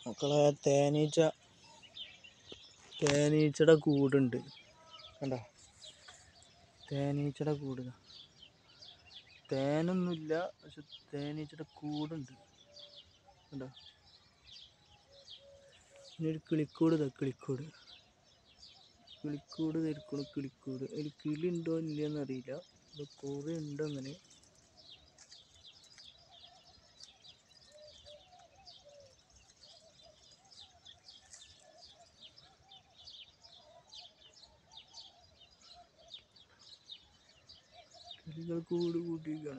മക്കളെ തേനീച്ച തേനീച്ചയുടെ കൂടുണ്ട് കണ്ടോ തേനീച്ചയുടെ കൂട് ഇതാ. തേനൊന്നുമില്ല പക്ഷെ തേനീച്ചയുടെ കൂടുണ്ട് കണ്ടോ ഇനി ഒരു കിളിക്കൂട് ഇതാ കിളിക്കൂട് കിളിക്കൂട് തിരിക്കണു കിളിക്കൂട് അതിൽ കിളി ഉണ്ടോ ഇല്ലയെന്ന് അറിയില്ല ഇത് കുറേ ഉണ്ട് അങ്ങനെ കിളികൾ കൂട് കൂട്ടിയിരിക്കുകയാണ്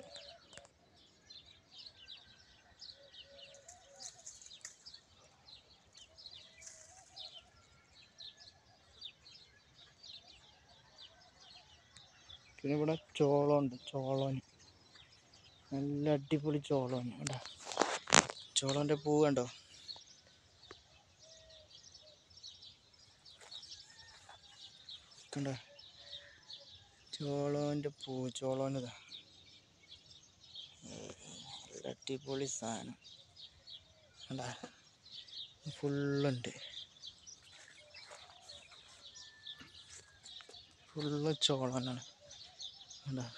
പിന്നെ ഇവിടെ ചോളമുണ്ട് ചോളന് നല്ല അടിപൊളി ചോളമാണ് കണ്ടോ ചോളൻ്റെ പൂ കണ്ടോ കണ്ടോ ചോളോൻ്റെ പൂ ചോളോൻ്റെതാ നല്ല അടിപൊളി സാധനം കണ്ടാ ഫുള്ളുണ്ട് ഫുള്ള് ചോളനാണ് കണ്ടാ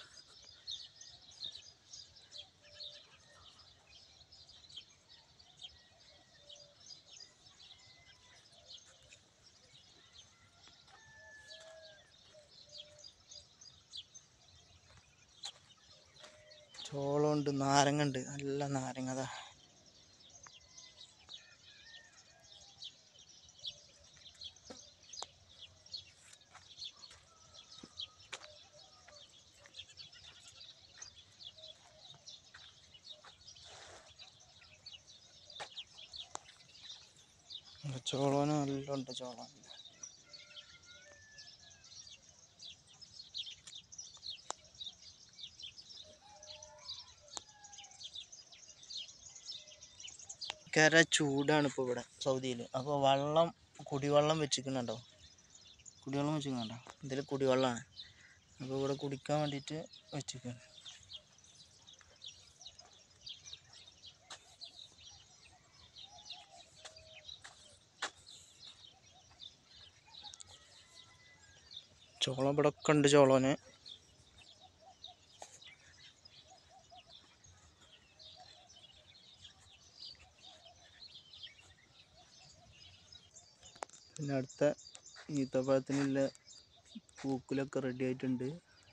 ചോളമുണ്ട് നാരങ്ങ ഉണ്ട് നല്ല നാരങ്ങ അതാ ചോളന് നല്ല ഉണ്ട് ചോളം ഭയങ്കര ചൂടാണ് ഇപ്പോൾ ഇവിടെ സൗദിയിൽ അപ്പോൾ വെള്ളം കുടിവെള്ളം വെച്ചിരിക്കുന്നുണ്ടോ കുടിവെള്ളം വെച്ചിരിക്കുന്നുണ്ടോ ഇതിൽ കുടിവെള്ളമാണ് അപ്പോൾ ഇവിടെ കുടിക്കാൻ വേണ്ടിയിട്ട് വെച്ചിരിക്കുന്നു ചോളം ഇവിടെ ഒക്കെ ഉണ്ട് ചോളന് പിന്നെ അടുത്ത ഈത്തപ്പഴത്തിനുള്ള പൂക്കുലൊക്കെ റെഡി ആയിട്ടുണ്ട്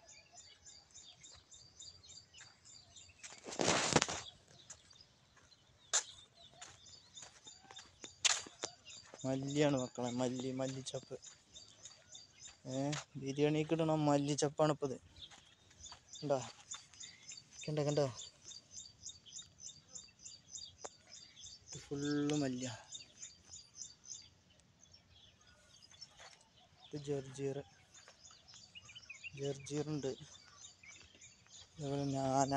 മല്ലിയാണ് മക്കളെ മല്ലി മല്ലിച്ചപ്പ് ഏ ബിരിയാണിക്ക് ഇടണ മല്ലിച്ചപ്പാണ് ഇപ്പോൾ ഇത് കണ്ടോ കണ്ടോ കണ്ടോ ഇത് ഫുള്ള് മല്ലിയ ഇത് ജർജീർ ജർജീറുണ്ട് അതുപോലെ ഞാന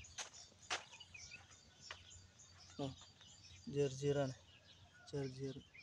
ജർജീറാണ് ജർജീർ